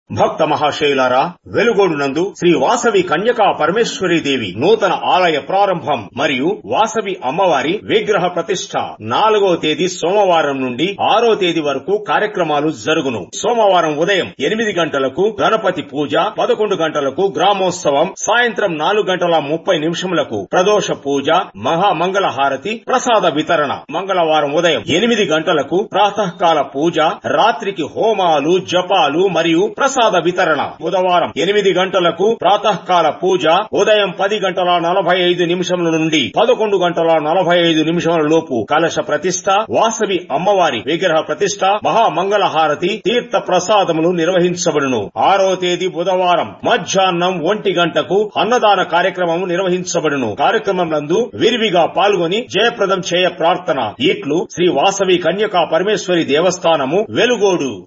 భక్త మహాశయులారా వెలుగోడు నందు శ్రీ వాసవి కన్యకా పరమేశ్వరీ దేవి నూతన ఆలయ ప్రారంభం మరియు వాసవి అమ్మవారి విగ్రహ ప్రతిష్ట నాలుగో తేదీ సోమవారం నుండి ఆరో తేదీ వరకు కార్యక్రమాలు జరుగును సోమవారం ఉదయం ఎనిమిది గంటలకు గణపతి పూజ పదకొండు గంటలకు గ్రామోత్సవం సాయంత్రం నాలుగు గంటల ముప్పై నిమిషములకు ప్రదోష పూజ మహామంగళ హారతి ప్రసాద వితరణ మంగళవారం ఉదయం ఎనిమిది గంటలకు ప్రాతకాల పూజ రాత్రికి హోమాలు జపాలు మరియు ప్రసాద వితరణ బుధవారం ఎనిమిది గంటలకు ప్రాతకాల పూజ ఉదయం పది గంటల నలభై ఐదు నిమిషముల నుండి పదకొండు గంటల నలభై ఐదు నిమిషముల లోపు కలశ ప్రతిష్ట వాసవి అమ్మవారి విగ్రహ ప్రతిష్ట మహామంగళ హారతి తీర్థ ప్రసాదములు నిర్వహించబడును ఆరో తేదీ బుధవారం మధ్యాహ్నం ఒంటి గంటకు అన్నదాన కార్యక్రమం నిర్వహించబడును కార్యక్రమం నందు విరివిగా పాల్గొని జయప్రదం చేయ ప్రార్థన ఇట్లు శ్రీ వాసవి కన్యకా పరమేశ్వరి దేవస్థానము వెలుగోడు